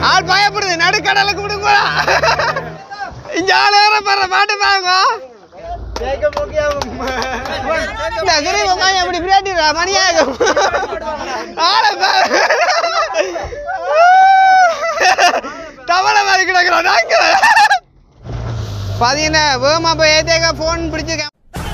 ஆள் பயப்படுது நடுக்கடலுக்கு விடுங்களா இங்க ஆள் ஏற போற பாட்டு பாருங்க இந்த கிரி உட்காந்து அப்படி பிராட்டிடுறா மணியாகும் ஆளை பாரு தவளை மாதிரி கிடக்குறான் நாங்க பாத்தீங்கன்னா வேகமா போய் ஏத்தேக்க ஃபோன் பிடிச்சிருக்கேன்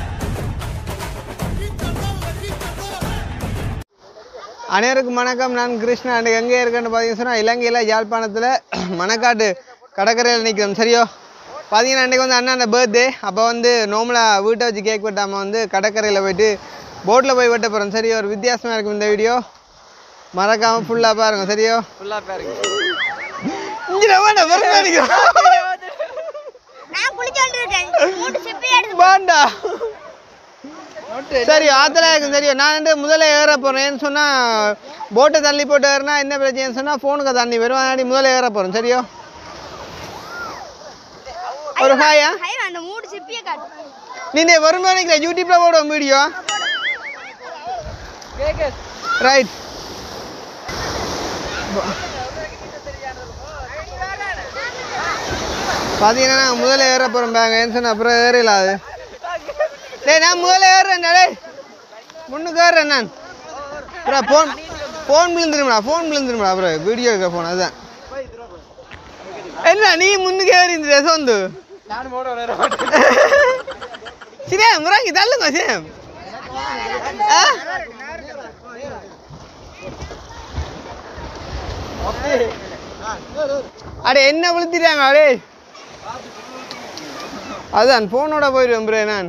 அனைவருக்கும் வணக்கம் நான் கிருஷ்ணா அன்றைக்கு எங்கே இருக்கேன்னு பார்த்தீங்கன்னு சொன்னால் இலங்கையில் யாழ்ப்பாணத்தில் மணக்காட்டு கடற்கரையில் நிற்கிறோம் சரியோ பார்த்தீங்கன்னா அன்றைக்கி வந்து அண்ணா பர்த்டே அப்போ வந்து நோமலாக வீட்டை வச்சு கேக் வெட்டாமல் வந்து கடற்கரையில் போயிட்டு போட்டில் போய் வெட்ட போகிறோம் சரியோ ஒரு வித்தியாசமாக இருக்கும் இந்த வீடியோ மறக்காமல் ஃபுல்லாக பாருங்க சரியோ ஃபுல்லாக பாருங்க இங்கே வேண்டாம் வெறும் நினைக்கிறோம் நான் குளிச்சோண்டு இருக்கேன் மூணு சிப்பி எடுத்து வேண்டா சரி ஆத்தலா இருக்கும் சரியோ நான் வந்து முதல்ல ஏற போகிறேன்னு சொன்னால் போட்டை தள்ளி போட்டு ஏறினா என்ன பிரச்சனைன்னு சொன்னால் ஃபோனுக்கு தண்ணி வரும் அதனாடி முதல்ல ஏற போகிறோம் சரியோ ஒரு ஹாயா ஹை அந்த மூணு சிப்பியை காட்டு நீ வரும் நினைக்கிற யூடியூப்ல போடுவோம் வீடியோ ரைட் பார்த்தீங்கன்னா நான் முதல்ல ஏற போகிறோம் பேங்க ஏன்னு சொன்ன அப்புறம் ஏறல அது டேய் நான் முதல்ல ஏறுறேன் டேய் முன்னுக்கு ஏறுறேன் நான் அப்புறம் ஃபோன் ஃபோன் விழுந்துருமா ஃபோன் விழுந்துருமா அப்புறம் வீடியோ எடுக்க ஃபோன் அதுதான் என்ன நீ முன்னுக்கு ஏறி இந்த சொந்து நானும் ஓட வர சிரேம் முறாங்கி தள்ளுங்க சிரேம் ஆ? அடே என்ன விழுத்திட்டாங்க அடே அதான் போனோட போயிடுவேன் ப்ரே நான்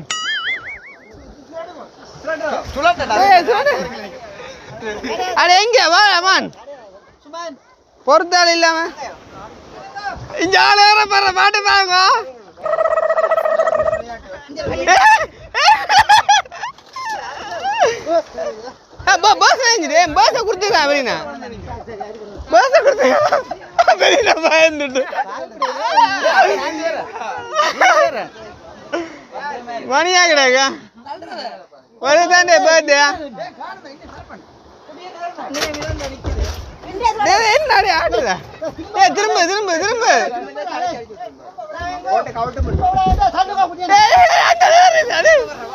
ஏய், சுரண்டு. அடே எங்க வா அமான் பொறுத்தாள் இல்லாம இங்க ஆள் ஏற போற பாட்டு பாருங்க பஸ் வாங்கிடு பஸ் கொடுத்துருக்கேன் அப்படின்னா பஸ் கொடுத்துருக்கேன் பெரிய பயந்துட்டு மணியா கிடக்கா ஒரு தாண்டே பர்த்டே என்னடி ஆடுதா ஏ திரும்ப திரும்ப திரும்ப டேய், டேய், அங்க ஏறுது, அடே.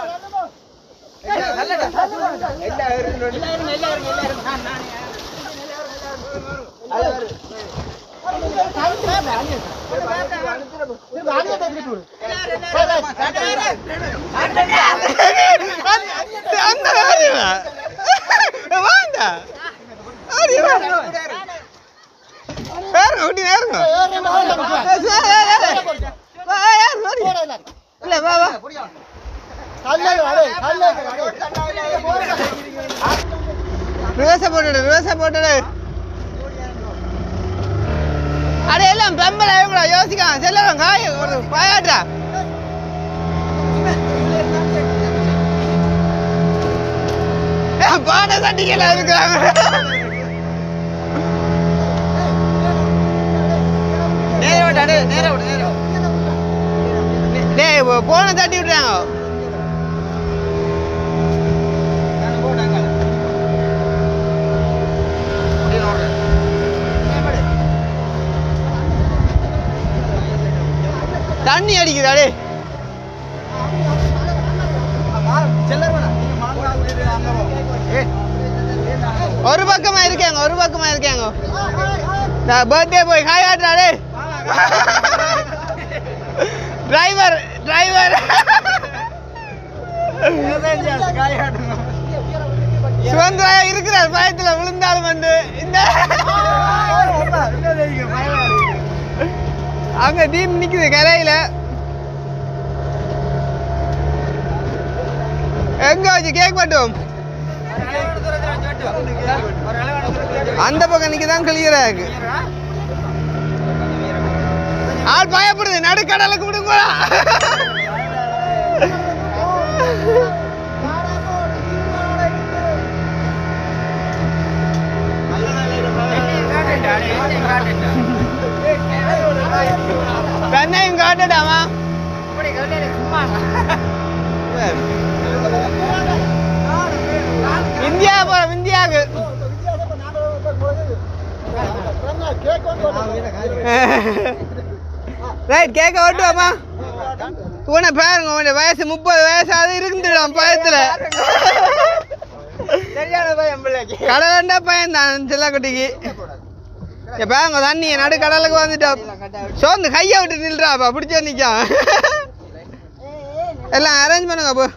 அந்த- அந்த ஏறுதா. வாண்டா. ஆடி வா. ஏறுங்க, குட்டி, ஏறுங்க. ஏ, சரி, ஏறு, ஏறு. வா, ஏறு, ஓடி. இல்ல, வா, வா. ரிவர்ஸை போட்டுடு ரிவர்ஸை போட்டுடு அட எல்லாம் பெம்பல கூட யோசிக்காம செல்லலாம் காய ஒரு பாயாட்டா பாட சட்டிக்கல இருக்கிறாங்க நேர விட்டா டேய் நேர விடு நேர விடு. டேய் போன தட்டி விட்டுறாங்க தண்ணி அடிக்குதாடே ஒரு பக்கமா இருக்காங்க ஒரு பக்கமா இருக்காங்க நான் பர்த்டே போய் ஹாய் ஆட்டுறாடே டிரைவர் டிரைவர் சுதந்திரா இருக்கிறார் பயத்துல விழுந்தாலும் வந்து இந்த அங்க டீம் நிக்குது கரையில எங்க வச்சு கேக் மட்டும் அந்த பக்கம் நிக்கதான் கிளியரா இருக்கு ஆள் பயப்படுது நடுக்கடலுக்கு விடுங்களா தன்னையும் காட்டுடாமா இந்தியா போறோம் இந்தியாவுக்கு ரைட் கேட்க ஓட்டுவாமா உன பாருங்க உன் வயசு முப்பது வயசு அது இருந்துடும் பயத்துல சரியான பையன் பிள்ளைக்கு கடலண்டா பையன் தான் செல்லக்குட்டிக்கு இங்க பாருங்க தண்ணி நடு கடலுக்கு வந்துட்டோம் சோர்ந்து கையை விட்டு நில்றாப்பா பிடிச்ச நிற்கான் எல்லாம் அரேஞ்ச் பண்ணுங்க அப்போ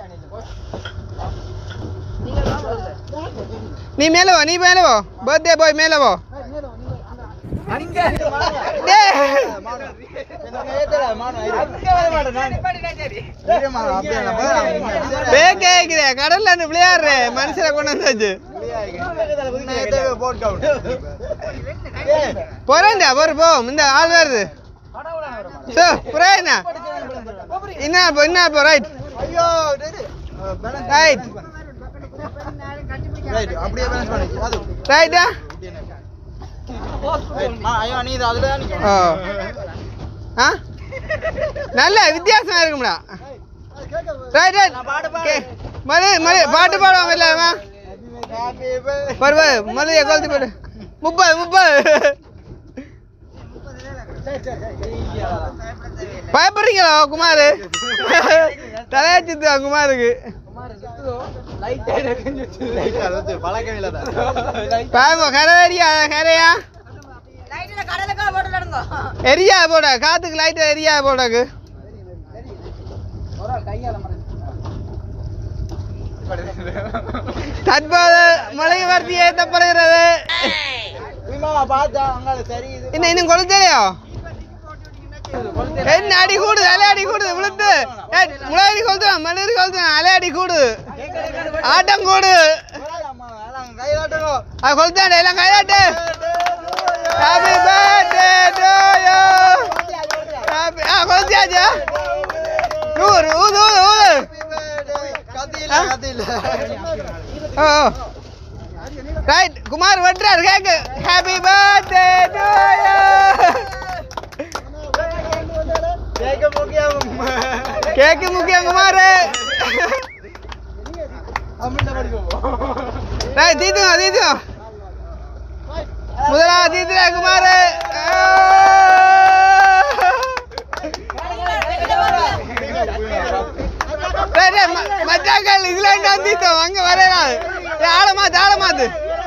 நீ மேலே வா நீ மேலே வா பர்த்டே பாய் மேலே வா டேய். பேக்கே இருக்கிற கடல்ல இருந்து விளையாடுற மனுஷனை கொண்டு வந்தாச்சு போறேன்டா போற போ இந்த ஆள் வருது சோ புரியுதுண்ணா என்ன இப்போ என்ன இப்போ ரைட் ரைட் அப்படியே பேலன்ஸ் பண்ணி அது ரைட்டா ஐயோ நீ இது அதுல தான் நிக்கணும் ஓ ஆ நல்ல வித்தியாசமா இருக்கும்டா ரைட் ரைட் மறு மறு பாட்டு பாடுவாங்க இல்லாமா பாரு பாரு மறுபடியும் கொளுத்து போடு முப்பது முப்பது பயப்படுறீங்களா குமார் தலையாச்சித்து குமாருக்கு பழக்கம் இல்லை பாருங்க கரை எரியா கரையா லைட்ல கடலுக்கா போட்டு நடங்கோ எரியா போட காத்துக்கு லைட் எரியா போடக்கு தற்போது மழை வார்த்தை ஏற்றப்படுகிறது பார்த்தா அங்கால சரி இது இன்னும் இன்னும் கொளுத்தலையோ என்ன அடி கூடுது அலை அடி கூடுது விழுத்து ஏய், முளையடி கொளுத்துவான் மண்ணடி கொளுத்துவான் அலை அடி கூடுது ஆட்டம் கூடு கையாட்டுங்க அது கொளுத்தாண்ட எல்லாம் கையாட்டு happy birthday to you happy ஆ கொளுத்தியாச்சா ஊரு ஊது ஊது ஊது கத்தி இல்ல கத்தி இல்ல ஓ ரைட் குமார் வெட்டுறாரு cake happy birthday to you கேட்க முக்கியம் கேக்கு முக்கியம் குமார் அம்மிட்ட படிப்போம் ரைட் தீத்துங்க தீத்துங்க முதலா தீத்துறா குமார் மச்சாக்கள் இதுல நான் தீத்தோம் அங்க வரலாம் ஆழமாத்து ஆழமாத்து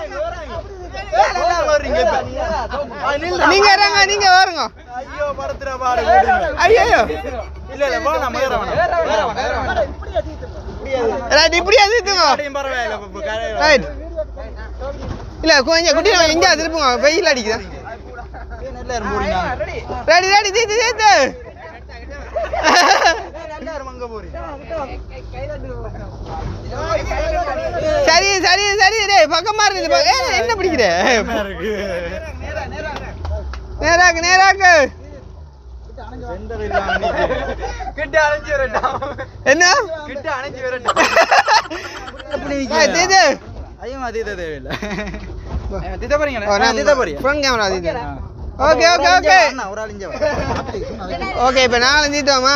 நீங்க இறங்க நீங்க வருங்க ஐயோ படுத்துற பாடு ஐயோ இல்ல இல்ல வா நம்ம வேற வேணாம் ரைட் இப்படியே தீத்துங்க பரவாயில்ல இப்ப கரை ரைட் இல்ல கொஞ்சம் குட்டி எங்க திருப்புங்க வெயில் அடிக்குதா நல்லா இருமுறீங்க ரெடி ரெடி தீத்து தீத்து நல்லா இருமங்க போறீ சரி சரி சரி டேய் பக்கமா இருக்கு பா- ஏய், என்ன பிடிக்கிற இருக்கு நேராக்கு நேராக்கு சென்டர் இல்லாம கிட்ட அணைஞ்சு வரட்டும் என்ன கிட்ட அணைஞ்சு வரட்டும் ஏய், தீத்து ஐயோ அதீத தேவையில்லை தித்த போறீங்க ஓ, நான் தித்த போறியா front camera தீத்து ஓகே ஓகே ஓகே ஒரு ஆள் இங்க ஓகே இப்போ நாங்களும் தீத்தோமா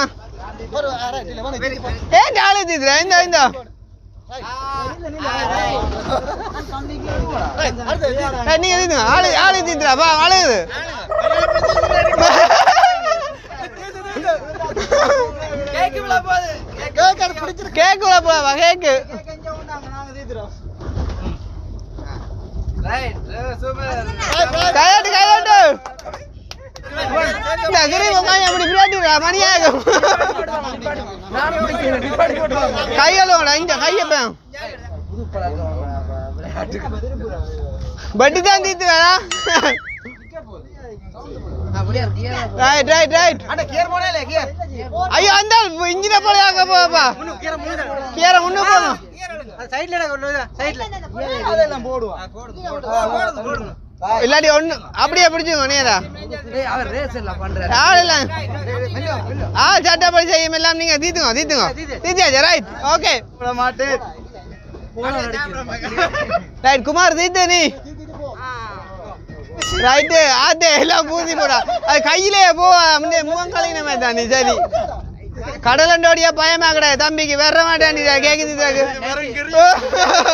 ஏன் ஆளு தீத்துறேன் இந்த இந்த ஏய், நீங்க தீத்துங்க ஆளு ஆளு தீத்துறா பா ஆளுது கேக்கு உள்ள போவா கேக்கு கையாட்டு கையாட்டு இந்த கிரி உட்காந்து அப்படி பிராட்டிடுறா மணியாகும் கையெல்லாம் இந்த கையப்பேன் பட்டி தான் தீத்து வேணா ரைட் ரைட் ரைட் ஐயோ அந்த இன்ஜினை போல அங்க போப்பா கீரை முன்னு போகணும் அதெல்லாம் போடுவான் இல்லாட்டி ஒண்ணு அப்படியே பிடிச்சுங்க நேரா ஆள் இல்ல ஆ சட்டப்படி செய்யும் எல்லாம் நீங்க தீத்துங்க தீத்துங்க தீத்தியாச்சு ரைட் ஓகே போட மாட்டேன் ரைட் குமார் தீத்து நீ ரைட்டு ஆத்தே எல்லாம் பூசி போடா அது கையிலே போ முன்னே முகம் கலையினமே தான் நீ சரி கடலண்டோடியா பயமா கிடையாது தம்பிக்கு வர மாட்டேன் கேக்குது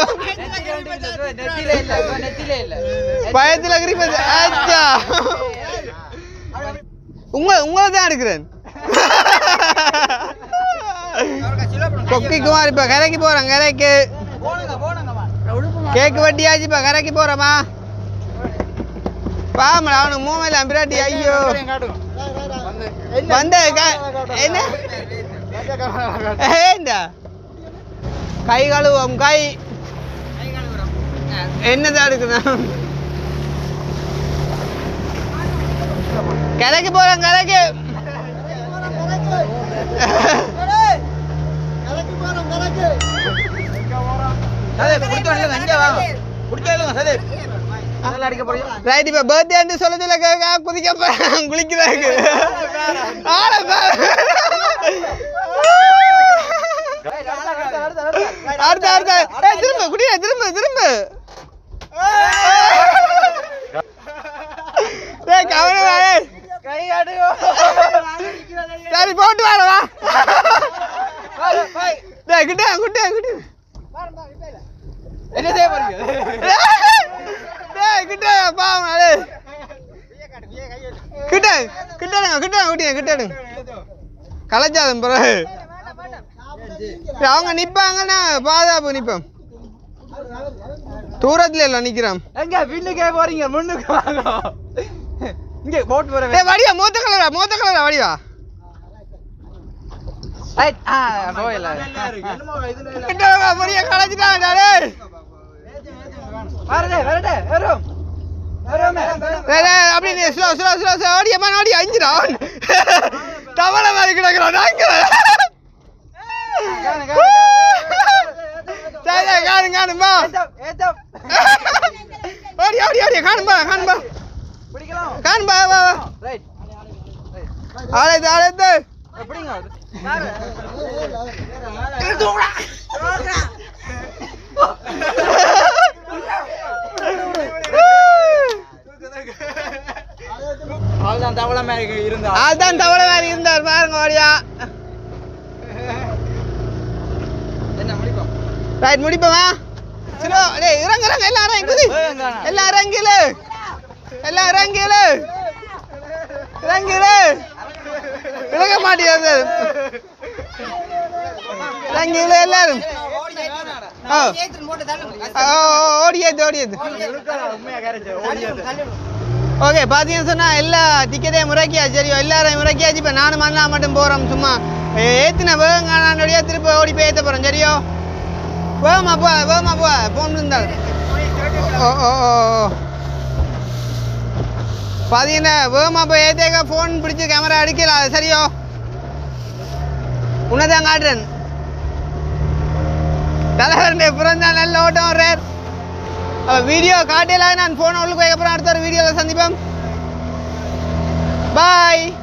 பயத்துல கிரிப்பது ஆச்சா உங்க உங்களை தான் எடுக்கிறேன் கொக்கி குமார் இப்ப கரைக்கு போறோம் கரைக்கு போனுங்க போனுங்க கேக்கு வட்டியாச்சு இப்ப கரைக்கு போறோமா பாமல அவனுக்கு மூமையில அம்பிராட்டி ஐயோ வந்த க- என்ன ஏண்டா கை கழுவோம் கை என்னதான் எடுக்கணும் கரைக்கு போறோம் கரைக்கு சதீப் குடிச்சோம் இங்க வாங்க குடிச்சோம் சதீப் அதெல்லாம் அடிக்க போறீங்க ரைட் இப்ப பர்த்டே சொல்ல சொல்ல கேட்க குதிக்க போறேன் குளிக்கிறாங்க ஆளை பாரு. அடுத்த அடுத்த ஏய், திரும்ப குடியா திரும்ப திரும்ப ஏய் கவனமா ஏய். கை காட்டுங்க சரி போட்டு வாடா வா டேய் கிட்ட குட்டே குட்டே என்ன செய்ய போறீங்க டேய் கிட்ட பாவம் டேய் கிட்ட கிட்டடுங்க கிட்ட குட்டியா கிட்டடுங்க கலைச்சாதம் பிறகு அவங்க நிப்பாங்கன்னா பாதுகாப்பு நிப்போம் தூரத்துல இல்ல நிக்கிறோம் எங்க வீட்டுக்கே போறீங்க முன்னுக்கு வாங்க இங்க போட்டு போற டேய் வடிவா மூத்த கலரா மூத்த கலரா வடிவா போயில கிட்ட வா, அப்படியே கலைச்சிட்டாங்க டேய் வரடே வரடே வரும் வருமே டேய், டேய், அப்படியே நீ ஸ்லோ ஸ்லோ ஸ்லோ ஸ்லோ ஓடியம்மா ஓடி அஞ்சிடா தவளை மாதிரி கிடக்குறான் நாய்க்கிறேன் சரி சரி, காணும் காணும்பா ஓடி ஓடி ஓடி காணும்பா காணும்பா பிடிக்கலாம் காணும்பா வா வா ரைட் ஆளைத்து ஆளைத்து எப்படிங்க அவ்வளவுதான் தவளை மாதிரி இருந்தா அதான் தவளை மாதிரி இருந்தார் பாருங்க ஓடியா என்ன முடிப்போம் ரைட் முடிப்போமா சரி டேய் இறங்க இறங்க எல்லாம் இறங்கி குதி எல்லாம் இறங்கில எல்லாம் இறங்கில இறங்கில இறங்க மாட்டேங்குது இறங்கில எல்லாரும் ஆ. ஆ, ஓடியது ஓடியது ஓகே பார்த்தீங்கன்னு சொன்னால் எல்லா டிக்கெட்டையும் முறைக்கியாச்சு சரியோ எல்லாரையும் முறைக்கியாச்சு இப்போ நானும் மண்ணா மட்டும் போகிறோம் சும்மா ஏற்றின வேகங்கானோடைய திருப்பி ஓடி போய் ஏற்ற போகிறோம் சரியோ வேகமா போ வேகமா போ போன் இருந்தால் ஓ ஓ ஓ ஓ. பார்த்தீங்கன்னா வேகமா போய் ஏற்றேக்க ஃபோன் பிடிச்சி கேமரா அடிக்கல அது சரியோ உன்னதான் காட்டுறேன் தலைவருடைய பிறந்த நல்ல ஓட்டம் வர்றார் வீடியோ காட்டியல நான் ஃபோனை உள்ளுக்கு வைக்க போகிறேன் அடுத்த ஒரு வீடியோவில் சந்திப்போம் பாய்